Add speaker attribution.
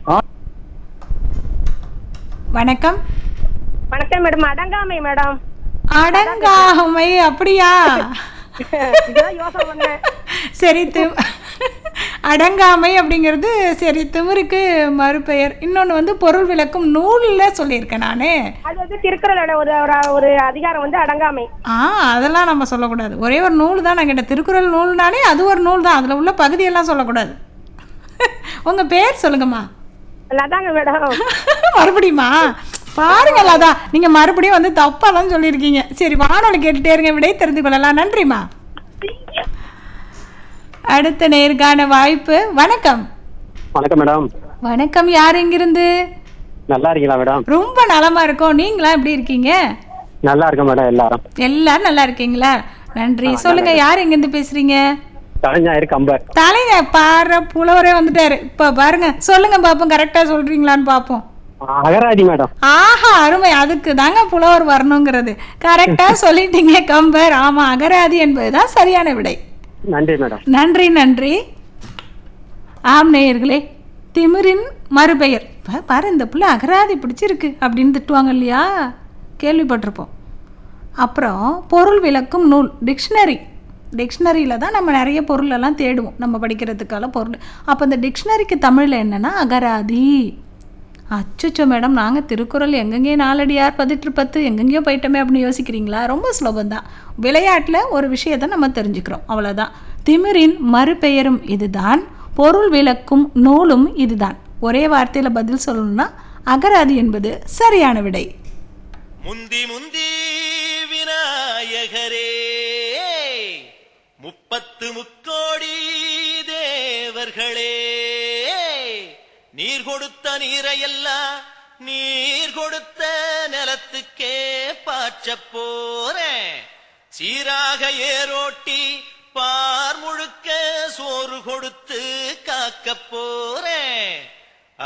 Speaker 1: வணக்கம்
Speaker 2: வணக்கம் madam அடங்காமை madam
Speaker 1: அடங்காமை அப்படியா
Speaker 2: இதான் யோசனை பண்ணேன்
Speaker 1: சரி தி அடங்காமை அப்படிங்கிறது சரி திமிருக்கு மறுபெயர் இன்னொன்று வந்து பொருள் விளக்கும் நூலில் சொல்லியிருக்கேன் நான்
Speaker 2: அது வந்து திருக்குறளோட ஒரு ஒரு- ஒரு அதிகாரம் வந்து அடங்காமை
Speaker 1: ஆ அதெல்லாம் நம்ம சொல்லக்கூடாது ஒரே ஒரு நூல் தான் நான் கேட்டேன் திருக்குறள் நூல்னாலே அது ஒரு நூல் தான் அதில் உள்ள பகுதியெல்லாம் சொல்லக்கூடாது உங்கள் பேர் சொல்லுங்கம்மா
Speaker 2: அதாங்க மேடம்
Speaker 1: மறுபடியுமா பாருங்க லதா நீங்கள் மறுபடியும் வந்து தப்பாலாம் சொல்லியிருக்கீங்க சரி வானொலி கேட்டுட்டே இருங்க விடை தெரிந்து கொள்ளலாம் நன்றிம்மா அடுத்த நேர்காண வாய்ப்பு வணக்கம்
Speaker 3: வணக்கம் மேடம்
Speaker 1: வணக்கம் யார் இங்கிருந்து
Speaker 3: நல்லா இருக்கீங்களா மேடம்
Speaker 1: ரொம்ப நலமா இருக்கோம் நீங்களா எப்படி இருக்கீங்க
Speaker 3: நல்லா இருக்கேன் மேடம் எல்லாரும்
Speaker 1: எல்லாரும் நல்லா இருக்கீங்களா நன்றி சொல்லுங்க யார் எங்கிருந்து பேசுறீங்க
Speaker 3: தலைஞாயிறு கம்பர்
Speaker 1: தலைங்க பாரு புலவரே வந்துட்டாரு இப்ப பாருங்க சொல்லுங்க பாப்போம் கரெக்டா சொல்றீங்களான்னு பாப்போம்
Speaker 3: அகராதி மேடம்
Speaker 1: ஆஹா அருமை அதுக்கு தாங்க புலவர் வரணுங்கிறது கரெக்டா சொல்லிட்டீங்க கம்பர் ஆமா அகராதி என்பதுதான் சரியான விடை
Speaker 3: நன்றி மேடம்
Speaker 1: நன்றி நன்றி ஆம் நேயர்களே திமிரின் மறுபெயர் பா- பாரு இந்த புள்ள அகராதி பிடிச்சிருக்கு அப்படின்னு திட்டுவாங்க இல்லையா கேள்விப்பட்டிருப்போம் அப்புறம் பொருள் விளக்கும் நூல் டிக்ஷனரி டிக்ஷனரியில் தான் நம்ம நிறைய பொருள் எல்லாம் தேடுவோம் நம்ம படிக்கிறதுக்கான பொருள் அப்போ இந்த டிக்ஷனரிக்கு தமிழில் என்னென்னா அகராதி அச்சச்சோ மேடம் நாங்கள் திருக்குறள் எங்கெங்கேயோ நாலடியார் பதிற்று பத்து எங்கெங்கேயோ போயிட்டோமே அப்படின்னு யோசிக்கிறீங்களா ரொம்ப சுலபம் தான் விளையாட்டில் ஒரு விஷயத்தை நம்ம தெரிஞ்சுக்கிறோம் அவ்வளோதான் திமிரின் மறுபெயரும் இதுதான் பொருள் விளக்கும் நூலும் இதுதான் ஒரே வார்த்தையில் பதில் சொல்லணும்னா அகராதி என்பது சரியான விடை
Speaker 4: முந்தி முந்தி விநாயகரே முப்பத்து முக்கோடி தேவர்களே நீர் கொடுத்த நீரையெல்லாம் நீர் கொடுத்த நிலத்துக்கே பாய்ச்சப் போறேன் சீராக ஏரோட்டி பார் முழுக்க சோறு கொடுத்து காக்கப் போ